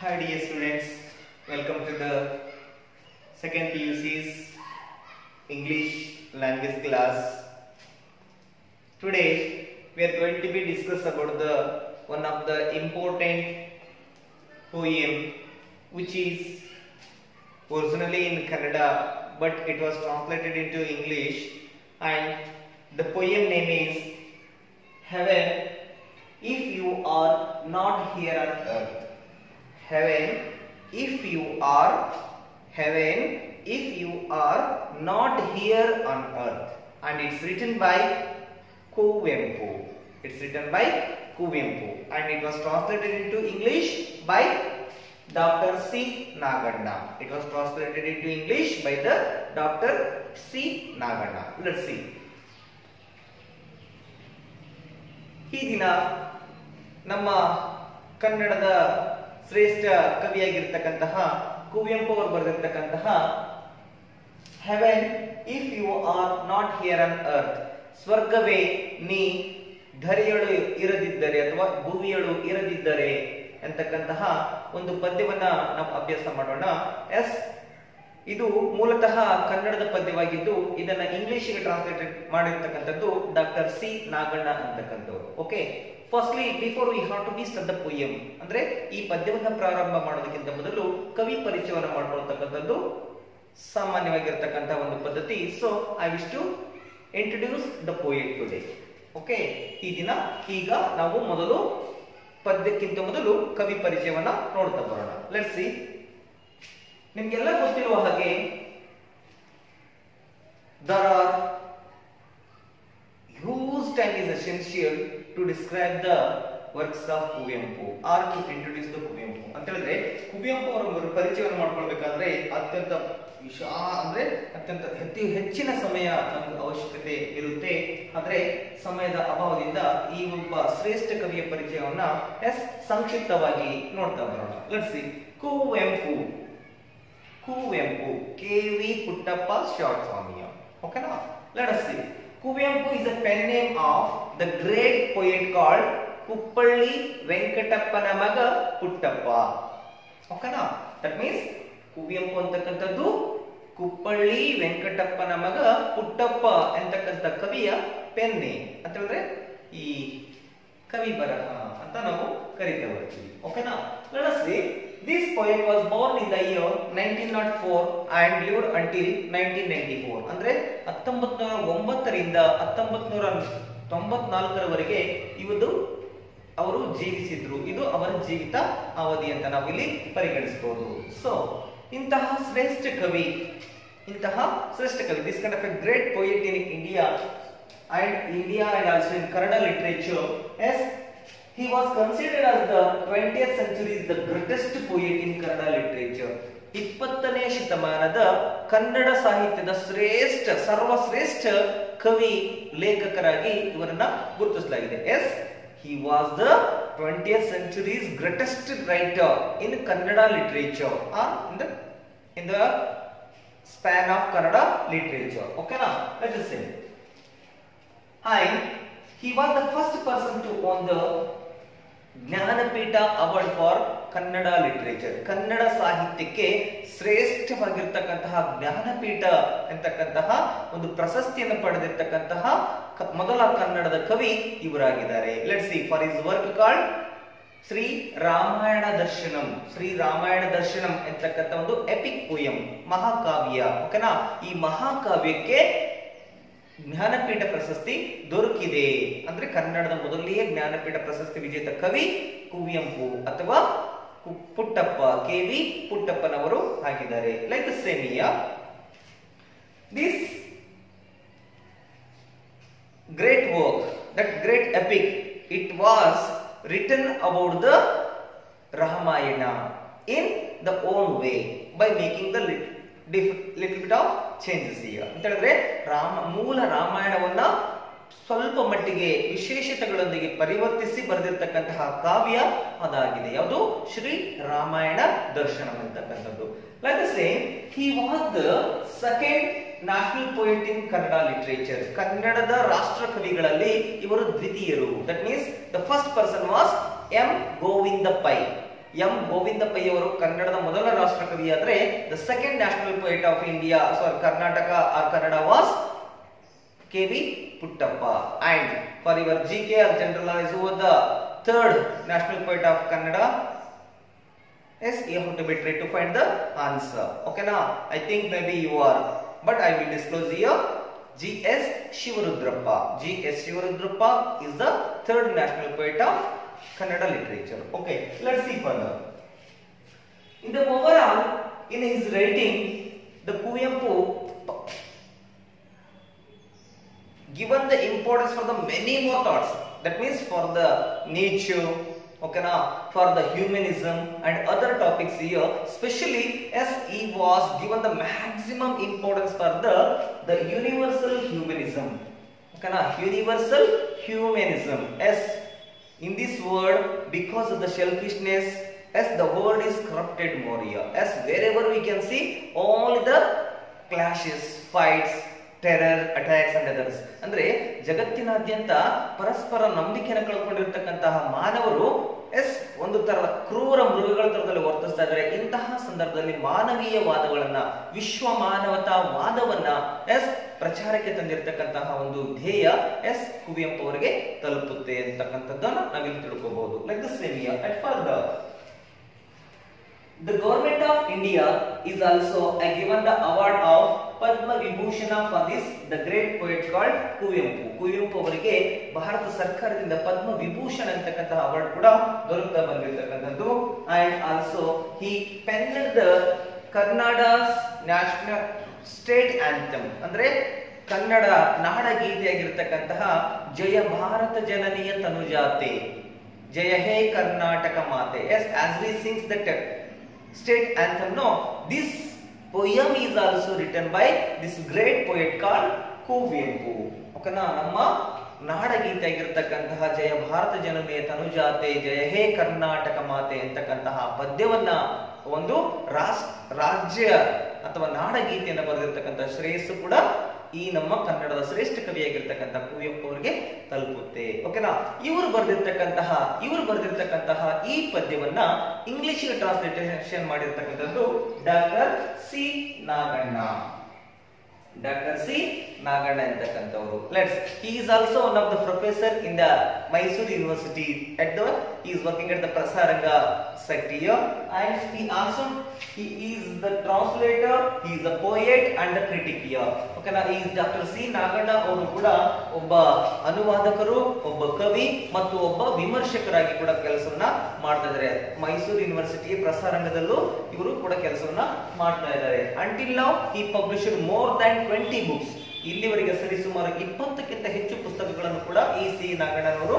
Hi dear students, welcome to the second PUC's English language class. Today we are going to be discuss about the one of the important poem which is originally in Kannada but it was translated into English and the poem name is Heaven if you are not here on earth. Heaven if you are heaven if you are not here on earth and it's written by Kuvempu. It's written by Kuvempu and it was translated into English by Dr. C. Naganda. It was translated into English by the Dr. C. Naganda. Let's see. ಈ ದಿನ ನಮ್ಮ ಕನ್ನಡದ ಶ್ರೇಷ್ಠ ಕವಿಯಾಗಿರ್ತಕ್ಕಂತಹ ಕುವೆಂಪು ಅವರು ಬರೆದಿರ್ತಕ್ಕಂತಹ heaven if you are not here on earth ಸ್ವರ್ಗವೇ ನೀ ಧರೆಯಳು ಇರದಿದ್ದರೆ ಅಥವಾ ಭೂಮಿಯಳು ಇರದಿದ್ದರೆ ಎಂತಕ್ಕಂತಹ ಒಂದು ಪದ್ಯವನ್ನ ನಾವು ಅಭ್ಯಾಸ ಮಾಡೋಣ ಎಸ್ ಇದು ಮೂಲತಃ ಕನ್ನಡದ ಪದ್ಯವಾಗಿದ್ದು ಇದನ್ನ ಇಂಗ್ಲಿಷ್ಗೆ ಟ್ರಾನ್ಸ್ಲೇಟೆಡ್ ಮಾಡಿರ್ತಕ್ಕಂಥದ್ದು ಡಾಕ್ಟರ್ ಸಿ ನಾಗಣ್ಣ ಅಂತಕ್ಕಂಥವ್ರು okay firstly before we have to be the poem ಅಂದ್ರೆ ಈ ಪದ್ಯವನ್ನ ಪ್ರಾರಂಭ ಮಾಡೋದಕ್ಕಿಂತ ಮೊದಲು ಕವಿ ಪರಿಚಯವನ್ನ ಮಾಡ್ಕೊಳ್ತಕ್ಕಂಥದ್ದು ಸಾಮಾನ್ಯವಾಗಿರ್ತಕ್ಕಂಥ ಒಂದು ಪದ್ಧತಿ so I wish to introduce the poet today okay ಈ ದಿನ ಈಗ ನಾವು ಮೊದಲು ಪದ್ಯಕ್ಕಿಂತ ಮೊದಲು ಕವಿ ಪರಿಚಯವನ್ನ ನೋಡ್ತಾ ಬರೋಣ ಲೆಟ್ಸ್ ಸಿ ನಿಮ್ಗೆಲ್ಲ ಗೊತ್ತಿರುವ ಹಾಗೆ there are huge time is essential to describe the works of Kuvempu or to introduce the Kuvempu ಅಂತ ಹೇಳಿದ್ರೆ ಕುವೆಂಪು ಅವರ ಒಂದು ಪರಿಚಯವನ್ನು ಮಾಡ್ಕೊಳ್ಬೇಕಾದ್ರೆ ಅತ್ಯಂತ ವಿಶಾ ಅಂದ್ರೆ ಅತ್ಯಂತ ಅತಿ ಹೆಚ್ಚಿನ ಸಮಯ ನಮಗೆ ಅವಶ್ಯಕತೆ ಇರುತ್ತೆ ಆದ್ರೆ ಸಮಯದ ಅಭಾವದಿಂದ ಈ ಒಬ್ಬ ಶ್ರೇಷ್ಠ ಕವಿಯ ಪರಿಚಯವನ್ನ ಎಸ್ ಸಂಕ್ಷಿಪ್ತವಾಗಿ ನೋಡ್ತಾ ಬರೋಣ let's Kuvempu Kuvempu K V Puttappa short ಸ್ವಾಮಿಯ ಓಕೆನಾ let us see Kuvempu is a pen name of the great poet called Kuppalli ವೆಂಕಟಪ್ಪನ ಮಗ ಪುಟ್ಟಪ್ಪ ಓಕೆನಾ ದಟ್ ಮೀನ್ಸ್ ಕುವೆಂಪು ಅಂತಕ್ಕಂಥದ್ದು ಕುಪ್ಪಳ್ಳಿ ವೆಂಕಟಪ್ಪನ ಮಗ ಪುಟ್ಟಪ್ಪ ಎಂತಕ್ಕಂಥ ಕವಿಯ ಪೆನ್ ನೇಮ್ ಅಂತ ಹೇಳಿದ್ರೆ ಈ ಕವಿ ಬರಹ ಅಂತ ನಾವು ಕರಿತಾ ಬರ್ತೀವಿ ಓಕೆನಾ let us see This poet was born in the year 1904 and lived until 1994. ಅಂದ್ರೆ ಹತ್ತೊಂಬತ್ ನೂರ ಒಂಬತ್ತರಿಂದ ಹತ್ತೊಂಬತ್ ನೂರ ತೊಂಬತ್ನಾಲ್ಕರವರೆಗೆ ಇವುದು ಅವರು ಜೀವಿಸಿದ್ರು ಇದು ಅವರ ಜೀವಿತ ಅವಧಿ ಅಂತ ನಾವು ಇಲ್ಲಿ ಪರಿಗಣಿಸಬಹುದು ಸೊ ಇಂತಹ ಶ್ರೇಷ್ಠ ಕವಿ ಇಂತಹ ಶ್ರೇಷ್ಠ ಕವಿ this kind of a great poet in India and India and also in Kannada literature yes He was considered as the 20th century's the greatest poet in Kannada literature. ಇಪ್ಪತ್ತನೇ ಶತಮಾನದ ಕನ್ನಡ ಸಾಹಿತ್ಯದ ಶ್ರೇಷ್ಠ ಸರ್ವಶ್ರೇಷ್ಠ ಕವಿ ಲೇಖಕರಾಗಿ ಇವರನ್ನ ಗುರುತಿಸಲಾಗಿದೆ yes he was the twentieth century's greatest writer in Kannada literature or in the in the span of Kannada literature ಓಕೆನಾ let us say and he was the first person to own the Jnanpith award for Kannada literature Kannada ಸಾಹಿತ್ಯಕ್ಕೆ ಶ್ರೇಷ್ಠವಾಗಿರ್ತಕ್ಕಂತಹ ಜ್ಞಾನಪೀಠ ಎಂತಕ್ಕಂತಹ ಒಂದು ಪ್ರಶಸ್ತಿಯನ್ನು ಪಡೆದಿರ್ತಕ್ಕಂತಹ ಮೊದಲ ಕನ್ನಡದ ಕವಿ ಇವರಾಗಿದ್ದಾರೆ let see for his work called Shri Ramayana Darshanam Shri Ramayana Darshanam ಎಂತಕ್ಕಂಥ ಒಂದು ಎಪಿಕ್ ಪೋಯಂ ಮಹಾಕಾವ್ಯ ಓಕೆನಾ ಈ ಮಹಾಕಾವ್ಯಕ್ಕೆ ಜ್ಞಾನಪೀಠ ಪ್ರಶಸ್ತಿ ದೊರಕಿದೆ ಅಂದ್ರೆ ಕನ್ನಡದ ಮೊದಲನೆಯ ಜ್ಞಾನಪೀಠ ಪ್ರಶಸ್ತಿ ವಿಜೇತ ಕವಿ ಕುವೆಂಪು ಅಥವಾ ಪುಟ್ಟಪ್ಪ ಕೆ ವಿ ಪುಟ್ಟಪ್ಪನವರು ಆಗಿದ್ದಾರೆ ಲೈಕ್ ಸೇಮಿಯ this great work that great epic it was written about the Ramayana in the own way by making the lit little bit of changes ಈಗ ಅಂತ ಹೇಳಿದ್ರೆ ರಾಮ ಮೂಲ ರಾಮಾಯಣವನ್ನ ಸ್ವಲ್ಪ ಮಟ್ಟಿಗೆ ವಿಶೇಷತೆಗಳೊಂದಿಗೆ ಪರಿವರ್ತಿಸಿ ಬರೆದಿರ್ತಕ್ಕಂತಹ ಕಾವ್ಯ ಅದಾಗಿದೆ ಯಾವುದು ಶ್ರೀ ರಾಮಾಯಣ ದರ್ಶನ ಅಂತಕ್ಕಂಥದ್ದು like same he was the second national poet in Kannada literature ಕನ್ನಡದ ರಾಷ್ಟ್ರ ಕವಿಗಳಲ್ಲಿ ಇವರು ದ್ವಿತೀಯರು that means the first person was M Govinda Pai M Govinda Pai ಅವರು ಕನ್ನಡದ ಮೊದಲ ರಾಷ್ಟ್ರಕವಿ ಆದ್ರೆ the second national poet of India sorry Karnataka or Kannada was KV Puttappa. And for your GK or general knowledge, who was the third national poet of Kannada? Yes, you have to be try to find the answer. Okay, now I think maybe you are, but I will disclose here. G.S. Shivarudrappa. G.S. Shivarudrappa is the third national poet of Kannada literature. Okay, let's see further. In the overall, in his writing, the Kuvempu given the importance for the many more thoughts that means for the nature okay now for the humanism and other topics here especially as he was given the maximum importance for the the universal humanism okay now universal humanism as in this world because of the selfishness as the world is corrupted more here as wherever we can see all the clashes fights terror attacks and others ಅಂದ್ರೆ ಜಗತ್ತಿನಾದ್ಯಂತ ಪರಸ್ಪರ ನಂಬಿಕೆಯನ್ನು ಕಳ್ಕೊಂಡಿರ್ತಕ್ಕಂತಹ ಮಾನವರು S ಒಂದು ತರದ ಕ್ರೂರ ಮೃಗಗಳ ತರದಲ್ಲಿ ವರ್ತಿಸ್ತಾ ಇದ್ದಾರೆ ಇಂತಹ ಸಂದರ್ಭದಲ್ಲಿ ಮಾನವೀಯವಾದಗಳನ್ನ ವಿಶ್ವ ಮಾನವತಾ ವಾದವನ್ನ ಎಸ್ ಪ್ರಚಾರಕ್ಕೆ ತಂದಿರತಕ್ಕಂತಹ ಒಂದು ಧ್ಯೇಯ ಎಸ್ ಕುವೆಂಪು ಅವರಿಗೆ ತಲುಪುತ್ತೆ ಅಂತಕ್ಕಂಥದ್ದನ್ನ ನಾವಿಲ್ಲಿ ತಿಳ್ಕೋಬಹುದು like the same at further The government of India is also uh, given the award of Padma Vibhushana for this the great poet called Kuvempu Kuvempu ಅವರಿಗೆ ಭಾರತ ಸರ್ಕಾರದಿಂದ ಪದ್ಮ ವಿಭೂಷಣ ಅಂತಕ್ಕಂತಹ ಅವಾರ್ಡ್ ಕೂಡ ದೊರಕ್ತಾ ಬಂದಿರತಕ್ಕಂಥದ್ದು and also he penned the Karnataka's national state anthem ಅಂದ್ರೆ ಕನ್ನಡ ನಾಡಗೀತೆಯಾಗಿರ್ತಕ್ಕಂತಹ ಜಯ ಭಾರತ ಜನನಿಯ ತನುಜಾತೆ ಜಯ ಹೇ ಕರ್ನಾಟಕ ಮಾತೆ yes as we sings that state anthem no this poem is also written by this great poet called Kuvempu ಓಕೆನಾ ನಮ್ಮ ನಾಡಗೀತೆ ಆಗಿರ್ತಕ್ಕಂತಹ ಜಯ ಭಾರತ ಜನನಿಯ ತನುಜಾತೆ ಜಯ ಹೇ ಕರ್ನಾಟಕ ಮಾತೆ ಅಂತಕ್ಕಂತಹ ಪದ್ಯವನ್ನ ಒಂದು ರಾಸ್ ರಾಜ್ಯ ಅಥವಾ ನಾಡಗೀತೆಯನ್ನು ಬರೆದಿರ್ತಕ್ಕಂತಹ ಶ್ರೇಯಸ್ಸು ಕೂಡ ಈ ನಮ್ಮ ಕನ್ನಡದ ಶ್ರೇಷ್ಠ ಕವಿಯಾಗಿರ್ತಕ್ಕಂಥ ಕುವೆಂಪು ಅವರಿಗೆ ತಲುಪುತ್ತೆ ಓಕೆನಾ ಇವರು ಬರೆದಿರ್ತಕ್ಕಂತಹ ಇವರು ಬರೆದಿರ್ತಕ್ಕಂತಹ ಈ ಪದ್ಯವನ್ನ ಇಂಗ್ಲಿಷ್ಗೆ ಟ್ರಾನ್ಸ್ಲೇಷನ್ ಮಾಡಿರ್ತಕ್ಕಂಥದ್ದು doctor C Naganna doctor C Naganna ಅಂತಕ್ಕಂಥವರು let's he is also one of the professor in the Mysuru university at the he is working at the prasaranga sect here and he also he is the translator he is a poet and a critic here okay na he is dr c Naganna ಅವರು ಕೂಡ ಒಬ್ಬ ಅನುವಾದಕರು ಒಬ್ಬ ಕವಿ ಮತ್ತು ಒಬ್ಬ ವಿಮರ್ಶಕರಾಗಿ ಕೂಡ ಕೆಲಸವನ್ನ ಮಾಡ್ತಾ ಇದ್ದಾರೆ ಮೈಸೂರು ಯೂನಿವರ್ಸಿಟಿ ಪ್ರಸಾರಂಗದಲ್ಲೂ ಇವರು ಕೂಡ ಕೆಲಸವನ್ನ ಮಾಡ್ತಾ ಇದ್ದಾರೆ until now he published more than twenty books ಇಲ್ಲಿವರೆಗೆ ಸರಿಸುಮಾರು ಇಪ್ಪತ್ತಕ್ಕಿಂತ ಹೆಚ್ಚು ಪುಸ್ತಕಗಳನ್ನು ಕೂಡ ಈ ಸಿ ನಾಗಣ್ಣನವರು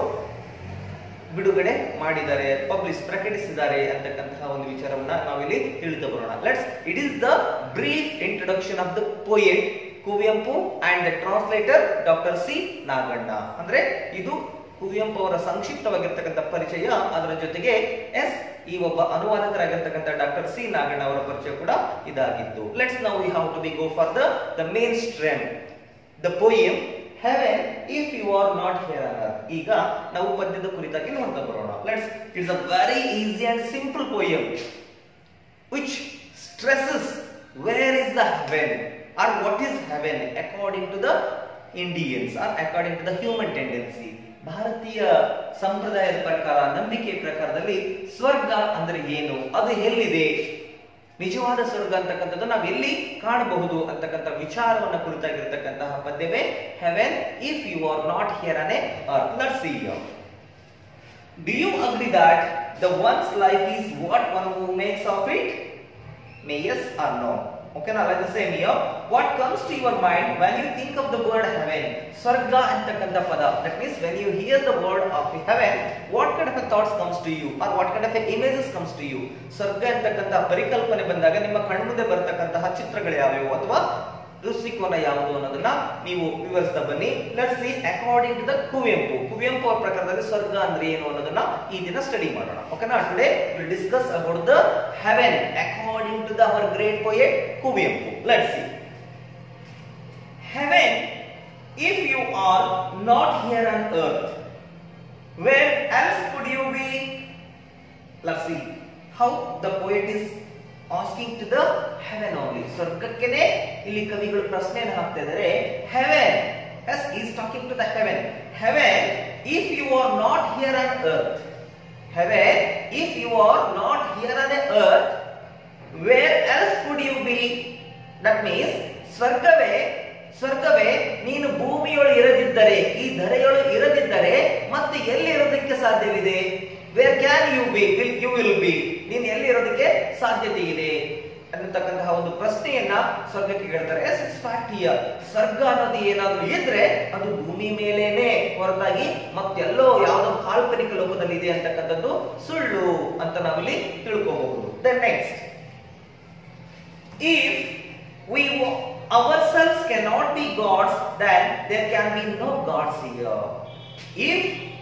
ಬಿಡುಗಡೆ ಮಾಡಿದ್ದಾರೆ ಪಬ್ಲಿಷ್ ಪ್ರಕಟಿಸಿದ್ದಾರೆ ಅಂತಕ್ಕಂತಹ ಒಂದು ವಿಚಾರವನ್ನ ನಾವಿಲ್ಲಿ ತಿಳಿದು ಬರೋಣ let's it is the brief introduction of the poet Kuvempu and the translator doctor C Naganna ಅಂದ್ರೆ ಇದು ಕುವೆಂಪು ಅವರ ಸಂಕ್ಷಿಪ್ತವಾಗಿರ್ತಕ್ಕಂಥ ಪರಿಚಯ ಅದರ ಜೊತೆಗೆ ಎಸ್ ಈ ಒಬ್ಬ ಅನುವಾದಕರಾಗಿರ್ತಕ್ಕಂಥ ಡಾಕ್ಟರ್ ಸಿ ನಾಗಣ್ಣ ಅವರ ಪರಿಚಯ ಕೂಡ ಇದಾಗಿತ್ತು ಲೆಟ್ಸ್ ನಾವು we how to be go for the the main stream the poem heaven if you are not here on earth ಈಗ ನಾವು ಪದ್ಯದ ಕುರಿತಾಗಿ ನೋಡ್ತಾ ಬರೋಣ let's it's a very easy and simple poem which stresses where is the heaven or what is heaven according to the Indians or according to the human tendency ಭಾರತೀಯ ಸಂಪ್ರದಾಯದ ಪ್ರಕಾರ ನಂಬಿಕೆ ಪ್ರಕಾರದಲ್ಲಿ ಸ್ವರ್ಗ ಅಂದ್ರೆ ಏನು ಅದು ಎಲ್ಲಿದೆ ನಿಜವಾದ ಸ್ವರ್ಗ ಅಂತಕ್ಕಂಥದ್ದು ನಾವು ಎಲ್ಲಿ ಕಾಣಬಹುದು ಅಂತಕ್ಕಂಥ ವಿಚಾರವನ್ನ ಕುರಿತಾಗಿರ್ತಕ್ಕಂತಹ ಪದ್ಯವೇ heaven if you are not here on a earth let's see Do you agree that the one's life is what one who makes of it? May yes or no? Okay, now like the same here. What comes to your mind when you think of the word heaven? Swarga ಅಂತಕ್ಕಂಥ ಪದ. That means when you hear the word of heaven, what kind of a thoughts comes to you or what kind of a images comes to you? ಸ್ವರ್ಗ ಅಂತಕ್ಕಂಥ ಪರಿಕಲ್ಪನೆ ಬಂದಾಗ ನಿಮ್ಮ ಕಣ್ಮುಂದೆ ಬರತಕ್ಕಂತಹ ಚಿತ್ರಗಳು ಯಾವ್ಯಾವು ಅಥವಾ ದೃಷ್ಟಿಕೋನ ಯಾವುದು ಅನ್ನೋದನ್ನ ನೀವು ವಿವರಿಸ್ತಾ ಬನ್ನಿ let's see according to the Kuvempu Kuvempu ಅವರ ಪ್ರಕಾರದಲ್ಲಿ ಸ್ವರ್ಗ ಅಂದ್ರೆ ಏನು ಅನ್ನೋದನ್ನ ಈ ದಿನ ಸ್ಟಡಿ ಮಾಡೋಣ ಓಕೆನಾ today will discuss about the heaven according to the our great poet Kuvempu let's see heaven if you are not here on earth where else could you be let's see how the poet is asking to the heaven only ಸ್ವರ್ಗಕ್ಕೆನೆ ಇಲ್ಲಿ ಕವಿಗಳು ಪ್ರಶ್ನೆಯನ್ನು ಹಾಕ್ತಾ ಇದ್ದಾರೆ heaven yes is talking to the heaven heaven if you are not here on earth heaven if you are not here on a earth where else could you be that means ಸ್ವರ್ಗವೇ ಸ್ವರ್ಗವೇ ನೀನು ಭೂಮಿಯೊಳು ಇರದಿದ್ದರೆ ಈ ಧರೆಯೊಳು ಇರದಿದ್ದರೆ ಮತ್ತೆ ಎಲ್ಲಿ ಇರೋದಕ್ಕೆ ಸಾಧ್ಯವಿದೆ where can you be will you will be ನೀನು ಎಲ್ಲಿ ಇರೋದಕ್ಕೆ ಸಾಧ್ಯತೆ ಇದೆ ಅನ್ನತಕ್ಕಂತಹ ಒಂದು ಪ್ರಶ್ನೆಯನ್ನ ಸ್ವರ್ಗಕ್ಕೆ ಕೇಳ್ತಾರೆ ಎಸ್ ಇಟ್ಸ್ ಫ್ಯಾಕ್ಟ್ ಹಿಯರ್ ಸ್ವರ್ಗ ಅನ್ನೋದು ಏನಾದ್ರೂ ಇದ್ರೆ ಅದು ಭೂಮಿ ಮೇಲೇನೆ ಹೊರತಾಗಿ ಮತ್ತೆಲ್ಲೋ ಯಾವುದೋ ಕಾಲ್ಪನಿಕ ಲೋಕದಲ್ಲಿ ಇದೆ ಅಂತಕ್ಕಂಥದ್ದು ಸುಳ್ಳು ಅಂತ ನಾವಿಲ್ಲಿ ತಿಳ್ಕೋಬಹುದು then next if we wa- ourselves cannot be gods then there can be no gods here if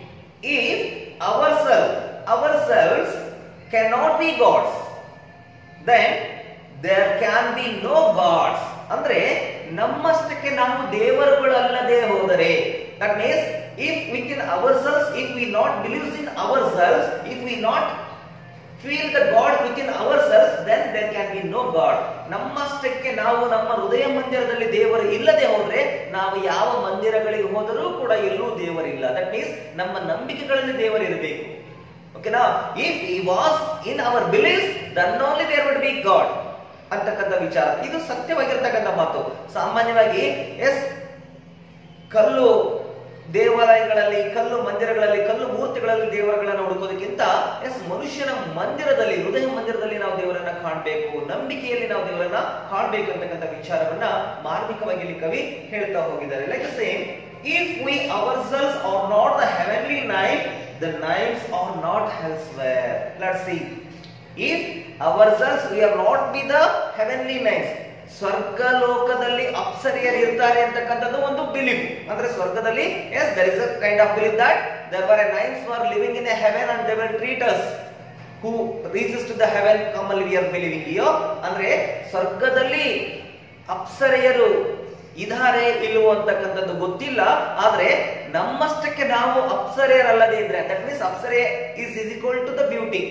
if ourselves ourselves cannot be gods then there can be no gods ಅಂದ್ರೆ ನಮ್ಮಷ್ಟಕ್ಕೆ ನಾವು ದೇವರುಗಳಲ್ಲದೆ ಹೋದರೆ that means if within ourselves if we not believes in ourselves if we not feel the god within ourselves then there can be no god ನಮ್ಮಷ್ಟಕ್ಕೆ ನಾವು ನಮ್ಮ ಹೃದಯ ಮಂದಿರದಲ್ಲಿ ದೇವರು ಇಲ್ಲದೆ ಹೋದ್ರೆ ನಾವು ಯಾವ ಮಂದಿರಗಳಿಗೆ ಹೋದರೂ ಕೂಡ ಎಲ್ಲೂ ದೇವರಿಲ್ಲ ದಟ್ ಮೀನ್ಸ್ ನಮ್ಮ ನಂಬಿಕೆಗಳಲ್ಲಿ ದೇವರು ಇರಬೇಕು ಓಕೆನಾ if he was in our belief then only there would be god ಅಂತಕ್ಕಂಥ ವಿಚಾರ ಇದು ಸತ್ಯವಾಗಿರ್ತಕ್ಕಂಥ ಮಾತು ಸಾಮಾನ್ಯವಾಗಿ ಎಸ್ ಕಲ್ಲು ದೇವಾಲಯಗಳಲ್ಲಿ ಕಲ್ಲು ಮಂದಿರಗಳಲ್ಲಿ ಕಲ್ಲು ಮೂರ್ತಿಗಳಲ್ಲಿ ದೇವರುಗಳನ್ನ ಹುಡುಕೋದಕ್ಕಿಂತ ಎಸ್ ಮನುಷ್ಯನ ಮಂದಿರದಲ್ಲಿ ಹೃದಯ ಮಂದಿರದಲ್ಲಿ ನಾವು ದೇವರನ್ನ ಕಾಣಬೇಕು ನಂಬಿಕೆಯಲ್ಲಿ ನಾವು ದೇವರನ್ನ ಕಾಣಬೇಕು ಅಂತಕ್ಕಂಥ ವಿಚಾರವನ್ನ ಮಾರ್ಮಿಕವಾಗಿ ಇಲ್ಲಿ ಕವಿ ಹೇಳ್ತಾ ಹೋಗಿದ್ದಾರೆ like same if we ourselves are not the heavenly knight the knights are not elsewhere let's see if ourselves we are not be the heavenly knights ಸ್ವರ್ಗ ಲೋಕದಲ್ಲಿ ಅಪ್ಸರಿಯರು ಇರ್ತಾರೆ ಅಂತಕ್ಕಂಥದ್ದು ಒಂದು ಬಿಲೀಫ್ ಅಂದ್ರೆ ಸ್ವರ್ಗದಲ್ಲಿ yes there is a kind of belief that there were a nines were living in a heaven and they will treat us who reaches to the heaven ಕಮಲ್ we are believing ಇಯೋ ಅಂದ್ರೆ ಸ್ವರ್ಗದಲ್ಲಿ ಅಪ್ಸರೆಯರು ಇದಾರೆ ಇಲ್ವೋ ಅಂತಕ್ಕಂಥದ್ದು ಗೊತ್ತಿಲ್ಲ ಆದ್ರೆ ನಮ್ಮಷ್ಟಕ್ಕೆ ನಾವು ಅಪ್ಸರೆಯರಲ್ಲದೆ ಇದ್ರೆ ದಟ್ ಮೀನ್ಸ್ ಅಪ್ಸರೆ is is equal to the beauty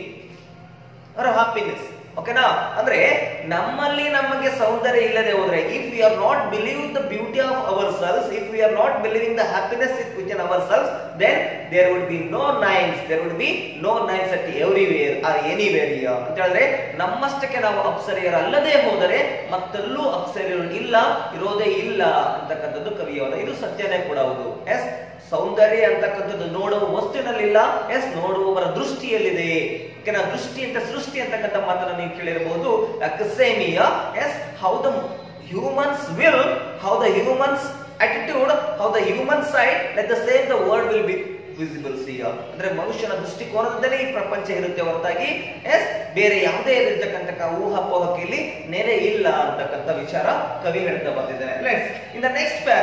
ಅವರ ಹ್ಯಾಪಿನೆಸ್ ಓಕೆನಾ ಅಂದ್ರೆ ನಮ್ಮಲ್ಲಿ ನಮಗೆ ಸೌಂದರ್ಯ ಇಲ್ಲದೆ ಹೋದ್ರೆ if we are not believe the beauty of ourselves if we are not believing the happiness within ourselves then there would be no nines there would be no nines at everywhere or anywhere ಅಂತ ಹೇಳಿದ್ರೆ ನಮ್ಮಷ್ಟಕ್ಕೆ ನಾವು ಅಪ್ಸರಿಯರಲ್ಲದೆ ಹೋದರೆ ಮತ್ತೆಲ್ಲೂ ಅಪ್ಸರಿಯರು ಇಲ್ಲ ಇರೋದೇ ಇಲ್ಲ ಅಂತಕ್ಕಂಥದ್ದು ಕವಿಯವರ ಇದು ಸತ್ಯನೇ ಕೂಡ ಹೌದು ಎಸ್ ಸೌಂದರ್ಯ ಅಂತಕ್ಕಂಥದ್ದು ನೋಡುವ ವಸ್ತುವಿನಲ್ಲಿಲ್ಲ ಎಸ್ ನೋಡುವವರ ದೃಷ್ಟಿಯಲ್ಲಿದೆ ಓಕೆನಾ ದೃಷ್ಟಿ ಅಂತ ಸೃಷ್ಟಿ ಅಂತಕ್ಕಂಥ ಮಾತನ್ನ ನೀವು ಕೇಳಿರಬಹುದು ಅಕಸೇಮಿಯ as how the humans will how the humans attitude how the human side let the same the world will be visible ಸಿಯ ಅಂದ್ರೆ ಮನುಷ್ಯನ ದೃಷ್ಟಿಕೋನದಿಂದಲೇ ಈ ಪ್ರಪಂಚ ಇರುತ್ತೆ ಹೊರತಾಗಿ ಎಸ್ ಬೇರೆ ಯಾವುದೇ ಇರತಕ್ಕಂಥ ಊಹಾಪೋಹಕ್ಕೆ ಇಲ್ಲಿ ನೆಲೆ ಇಲ್ಲ ಅಂತಕ್ಕಂಥ ವಿಚಾರ ಕವಿ ಹೇಳ್ತಾ ಬಂದಿದ್ದಾನೆ let's in the next para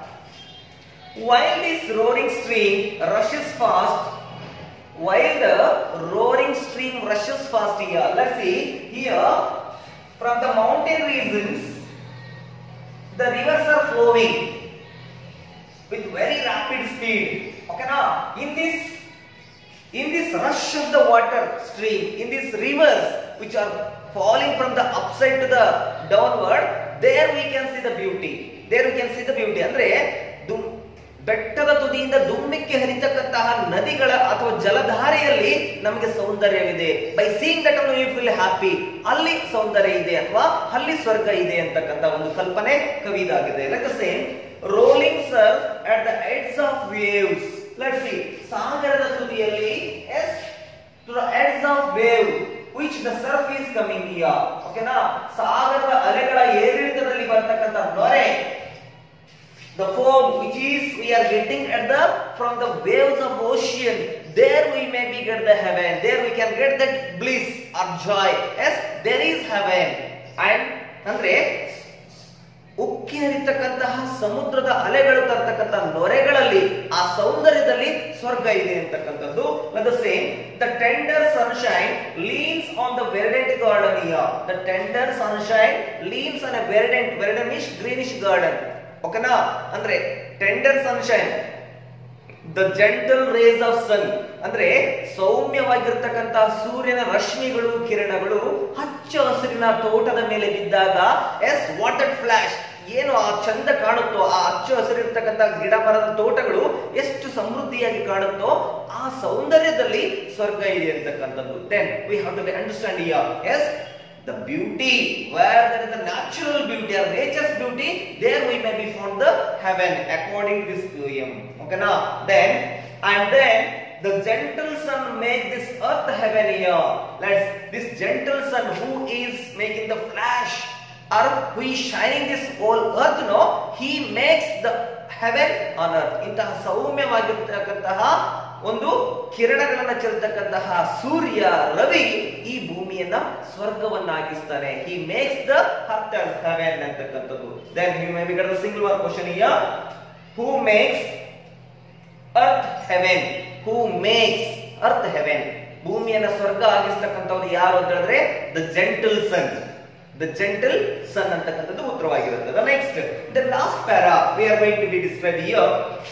while this roaring stream rushes fast while the roaring stream rushes fast here let's see here from the mountain regions the rivers are flowing with very rapid speed okay now in this in this rush of the water stream in these rivers which are falling from the upside to the downward there we can see the beauty there we can see the beauty ಅಂದ್ರೆ ದುಮ್ ಬೆಟ್ಟದ ತುದಿಯಿಂದ ದುಮ್ಮಿಕ್ಕೆ ಹರಿತಕ್ಕಂತಹ ನದಿಗಳ ಅಥವಾ ಜಲಧಾರೆಯಲ್ಲಿ ನಮಗೆ ಸೌಂದರ್ಯವಿದೆ by seeing that you feel happy ಅಲ್ಲಿ ಸೌಂದರ್ಯ ಇದೆ ಅಥವಾ ಅಲ್ಲಿ ಸ್ವರ್ಗ ಇದೆ ಅಂತಕ್ಕಂಥ ಒಂದು ಕಲ್ಪನೆ ಕವಿದಾಗಿದೆ like same rolling surf at the edges of waves let's see ಸಾಗರದ ತುದಿಯಲ್ಲಿ as to the edges of wave which the surf is coming here ಓಕೆನಾ ಸಾಗರದ ಅಲೆಗಳ ಏರಿಳಿತದಲ್ಲಿ ಬರ್ತಕ್ಕಂಥ ನೊರೆ the foam which is we are getting at the from the waves of ocean there we may be get the heaven there we can get that bliss or joy yes there is heaven and ಅಂದ್ರೆ ಉಕ್ಕಿ ಹರಿತಕ್ಕಂತಹ ಸಮುದ್ರದ ಅಲೆಗಳು ತರ್ತಕ್ಕಂಥ ನೊರೆಗಳಲ್ಲಿ ಆ ಸೌಂದರ್ಯದಲ್ಲಿ ಸ್ವರ್ಗ ಇದೆ ಅಂತಕ್ಕಂಥದ್ದು the same the tender sunshine leans on the verdant garden the tender sunshine leans on a verdant verdantish greenish garden ಓಕೆನಾ ಅಂದ್ರೆ tender sunshine the gentle rays of sun ಅಂದ್ರೆ ಸೌಮ್ಯವಾಗಿರ್ತಕ್ಕಂತ ಸೂರ್ಯನ ರಶ್ಮಿಗಳು ಕಿರಣಗಳು ಹಚ್ಚ ಹಸಿರಿನ ತೋಟದ ಮೇಲೆ ಬಿದ್ದಾಗ ಎಸ್ ವಾಟರ್ ಫ್ಲಾಶ್ ಏನು ಆ ಚಂದ ಕಾಣುತ್ತೋ ಆ ಹಚ್ಚ ಹಸಿರಿರ್ತಕ್ಕಂಥ ಗಿಡ ಮರದ ತೋಟಗಳು ಎಷ್ಟು ಸಮೃದ್ಧಿಯಾಗಿ ಕಾಣುತ್ತೋ ಆ ಸೌಂದರ್ಯದಲ್ಲಿ ಸ್ವರ್ಗ ಇದೆ ಅಂತಕ್ಕಂಥದ್ದು then we have to understand here as the beauty where there is a natural beauty or nature's beauty there we may be found the heaven according to this poem okay now then and then the gentle sun make this earth heaven here let's this gentle sun who is making the flash or who is shining this whole earth no he makes the heaven on earth ಇಂತಹ ಸೌಮ್ಯವಾಗಿರ್ತಕ್ಕಂತಹ ಒಂದು ಕಿರಣಗಳನ್ನ ಚೆಲ್ತಕ್ಕಂತಹ ಸೂರ್ಯ ರವಿ ಈ ಭೂಮಿಯನ್ನ ಸ್ವರ್ಗವನ್ನಾಗಿಸ್ತಾನೆ he makes the earth heaven ಅಂತಕ್ಕಂಥದ್ದು then you may be the single word question here who makes earth heaven who makes earth heaven ಭೂಮಿಯನ್ನ ಸ್ವರ್ಗ ಆಗಿಸ್ತಕ್ಕಂಥವ್ರು ಯಾರು ಅಂತ ಹೇಳಿದ್ರೆ the gentle sun the gentle sun ಅಂತಕ್ಕಂಥದ್ದು ಉತ್ತರವಾಗಿರುತ್ತದೆ next the last para we are going to be describe here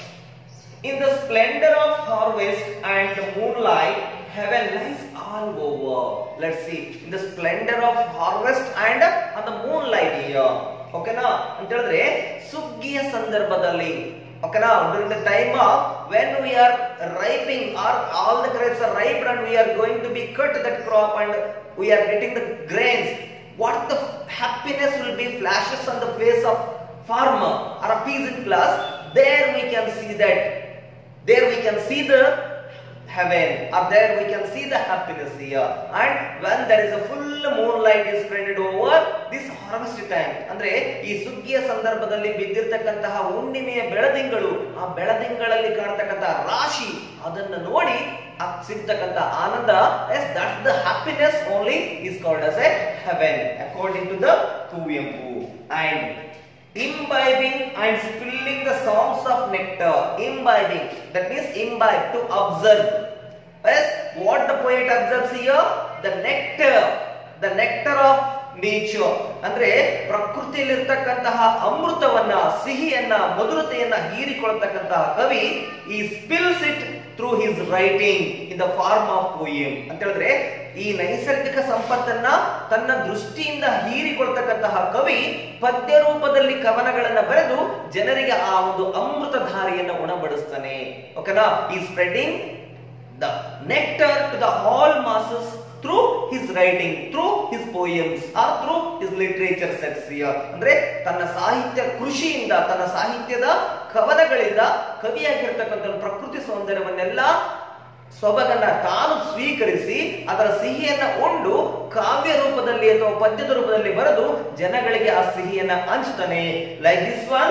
In the splendor of harvest and the moonlight, heaven lies all over. Let's see. In the splendor of harvest and on the moonlight here. ಓಕೆನಾ ಅಂತ ಹೇಳಿದ್ರೆ ಸುಗ್ಗಿಯ ಸಂದರ್ಭದಲ್ಲಿ ಓಕೆನಾ during the time of when we are ripening or all the grapes are ripe and we are going to be cut that crop and we are getting the grains what the happiness will be flashes on the face of farmer or a peasant class there we can see that there we can see the heaven or there we can see the happiness here and when there is a full moonlight is spread over this harvest time ಅಂದ್ರೆ ಈ ಸುಗ್ಗಿಯ ಸಂದರ್ಭದಲ್ಲಿ ಬಿದ್ದಿರ್ತಕ್ಕಂತಹ ಹುಣ್ಣಿಮೆಯ ಬೆಳದಿಂಗಳು ಆ ಬೆಳದಿಂಗಳಲ್ಲಿ ಕಾಣತಕ್ಕಂತಹ ರಾಶಿ ಅದನ್ನ ನೋಡಿ ಆ ಸಿಗ್ತಕ್ಕಂತ ಆನಂದ as that the happiness only is called as a heaven according to the Kuvempu and imbibing and spilling the songs of nectar imbibing that means imbibe to observe yes what the poet observes here the nectar the nectar of nature ಅಂದ್ರೆ ಪ್ರಕೃತಿಯಲ್ಲಿರ್ತಕ್ಕಂತಹ ಅಮೃತವನ್ನ ಸಿಹಿಯನ್ನ ಮಧುರತೆಯನ್ನ ಹೀರಿಕೊಳ್ತಕ್ಕಂತಹ ಕವಿ he spills it through his writing in the form of poem ಅಂತ ಹೇಳಿದ್ರೆ ಈ ನೈಸರ್ಗಿಕ ಸಂಪತ್ತನ್ನ ತನ್ನ ದೃಷ್ಟಿಯಿಂದ ಹೀರಿಕೊಳ್ತಕ್ಕಂತಹ ಕವಿ ಪದ್ಯ ರೂಪದಲ್ಲಿ ಕವನಗಳನ್ನ ಬರೆದು ಜನರಿಗೆ ಆ ಒಂದು ಅಮೃತ ಧಾರೆಯನ್ನ ಉಣಬಡಿಸ್ತಾನೆ ಓಕೆನಾ he spreading the nectar to the all masses through his writing through his poems or through his literature sets ಅಂದ್ರೆ ತನ್ನ ಸಾಹಿತ್ಯ ಕೃಷಿಯಿಂದ ತನ್ನ ಸಾಹಿತ್ಯದ ಕವನಗಳಿಂದ ಕವಿಯಾಗಿರ್ತಕ್ಕಂಥ ಪ್ರಕೃತಿ ಸೌಂದರ್ಯವನ್ನೆಲ್ಲ ಸೊಬಗನ್ನ ತಾನು ಸ್ವೀಕರಿಸಿ ಅದರ ಸಿಹಿಯನ್ನ ಉಂಡು ಕಾವ್ಯ ರೂಪದಲ್ಲಿ ಅಥವಾ ಪದ್ಯದ ರೂಪದಲ್ಲಿ ಬರೆದು ಜನಗಳಿಗೆ ಆ ಸಿಹಿಯನ್ನ ಹಂಚುತ್ತಾನೆ like this one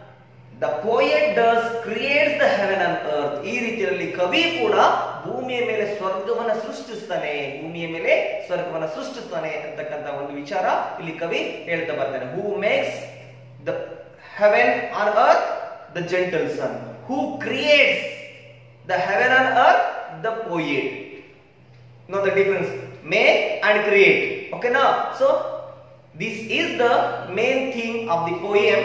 the poet does creates the heaven and earth ಈ ರೀತಿಯಲ್ಲಿ ಕವಿ ಕೂಡ ಭೂಮಿಯ ಮೇಲೆ ಸ್ವರ್ಗವನ್ನ ಸೃಷ್ಟಿಸ್ತಾನೆ ಭೂಮಿಯ ಮೇಲೆ ಸ್ವರ್ಗವನ್ನ ಸೃಷ್ಟಿಸ್ತಾನೆ ಅಂತಕ್ಕಂಥ ಒಂದು ವಿಚಾರ ಇಲ್ಲಿ ಕವಿ ಹೇಳ್ತಾ ಬರ್ತಾನೆ who makes the heaven on earth the gentle sun who creates the heaven on earth the poet know the difference make and create okay now so this is the main theme of the poem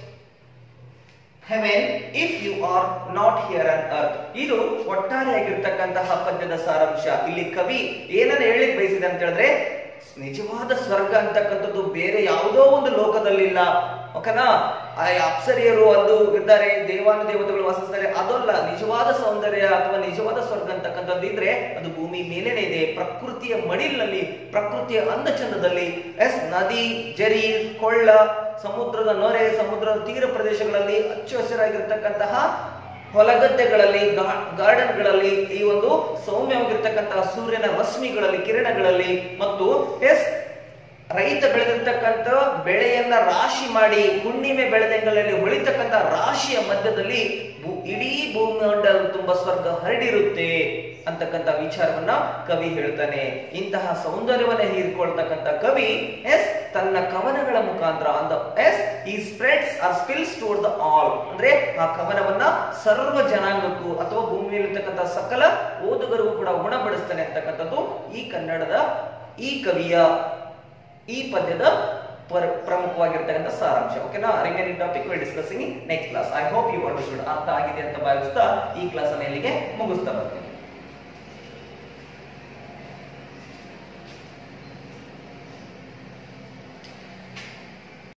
heaven if you are not here on earth ಇದು ಒಟ್ಟಾರೆಯಾಗಿರ್ತಕ್ಕಂತಹ ಪದ್ಯದ ಸಾರಾಂಶ ಇಲ್ಲಿ ಕವಿ ಏನನ್ನ ಹೇಳಿಕ್ ಬಯಸಿದೆ ಅಂತ ಹೇಳಿದ್ರೆ ನಿಜವಾದ ಸ್ವರ್ಗ ಅಂತಕ್ಕಂಥದ್ದು ಬೇರೆ ಯಾವುದೋ ಒಂದು ಲೋಕದಲ್ಲಿಲ್ಲ ಓಕೆನಾ ಆ ಅಪ್ಸರಿಯರು ಅದು ಇದ್ದಾರೆ ದೇವಾನು ದೇವತೆಗಳು ವಾಸಿಸ್ತಾರೆ ಅದಲ್ಲ ನಿಜವಾದ ಸೌಂದರ್ಯ ಅಥವಾ ನಿಜವಾದ ಸ್ವರ್ಗ ಅಂತಕ್ಕಂಥದ್ದು ಇದ್ರೆ ಅದು ಭೂಮಿ ಮೇಲೇನೆ ಇದೆ ಪ್ರಕೃತಿಯ ಮಡಿಲಿನಲ್ಲಿ ಪ್ರಕೃತಿಯ ಅಂದ ಚಂದದಲ್ಲಿ ಎಸ್ ನದಿ ಜರಿ ಕೊಳ್ಳ ಸಮುದ್ರದ ನೊರೆ ಸಮುದ್ರದ ತೀರ ಪ್ರದೇಶಗಳಲ್ಲಿ ಹಚ್ಚ ಹಸಿರಾಗಿರ್ತಕ್ಕಂತಹ ಹೊಲಗದ್ದೆಗಳಲ್ಲಿ ಗಾರ್ಡನ್ಗಳಲ್ಲಿ ಈ ಒಂದು ಸೌಮ್ಯವಾಗಿರ್ತಕ್ಕಂತಹ ಸೂರ್ಯನ ರಶ್ಮಿಗಳಲ್ಲಿ ಕಿರಣಗಳಲ್ಲಿ ಮತ್ತು ಎಸ್ ರೈತ ಬೆಳೆದಿರ್ತಕ್ಕಂಥ ಬೆಳೆಯನ್ನ ರಾಶಿ ಮಾಡಿ ಹುಣ್ಣಿಮೆ ಬೆಳೆದಂಗಳಲ್ಲಿ ಹೊಳಿತಕ್ಕಂಥ ರಾಶಿಯ ಮಧ್ಯದಲ್ಲಿ ಭೂ- ಇಡೀ ಭೂಮಂಡಲ ತುಂಬಾ ಸ್ವರ್ಗ ಹರಡಿರುತ್ತೆ ಅಂತಕ್ಕಂಥ ವಿಚಾರವನ್ನ ಕವಿ ಹೇಳ್ತಾನೆ ಇಂತಹ ಸೌಂದರ್ಯವನ್ನ ಹೀರ್ಕೊಳ್ತಕ್ಕಂಥ ಕವಿ ಎಸ್ ತನ್ನ ಕವನಗಳ ಮುಖಾಂತರ ಅಂದ as he spreads or spills toward the all ಅಂದ್ರೆ ಆ ಕವನವನ್ನ ಸರ್ವ ಜನಾಂಗಕ್ಕೂ ಅಥವಾ ಭೂಮಿಯಲ್ಲಿರ್ತಕ್ಕಂಥ ಸಕಲ ಓದುಗರಿಗೂ ಕೂಡ ಉಣಬಡಿಸ್ತಾನೆ ಅಂತಕ್ಕಂಥದ್ದು ಈ ಕನ್ನಡದ ಈ ಕವಿಯ ಈ ಪದ್ಯದ ಪರ- ಪ್ರಮುಖವಾಗಿರ್ತಕ್ಕಂಥ ಸಾರಾಂಶ ಓಕೆನಾ remaining topic will discussing next class I hope you understood ಅರ್ಥ ಆಗಿದೆ ಅಂತ ಭಾವಿಸ್ತಾ ಈ ಕ್ಲಾಸ್ ಅನ್ನು ಇಲ್ಲಿಗೆ ಮುಗಿಸ್ತಾ ಬರ್ತೀನಿ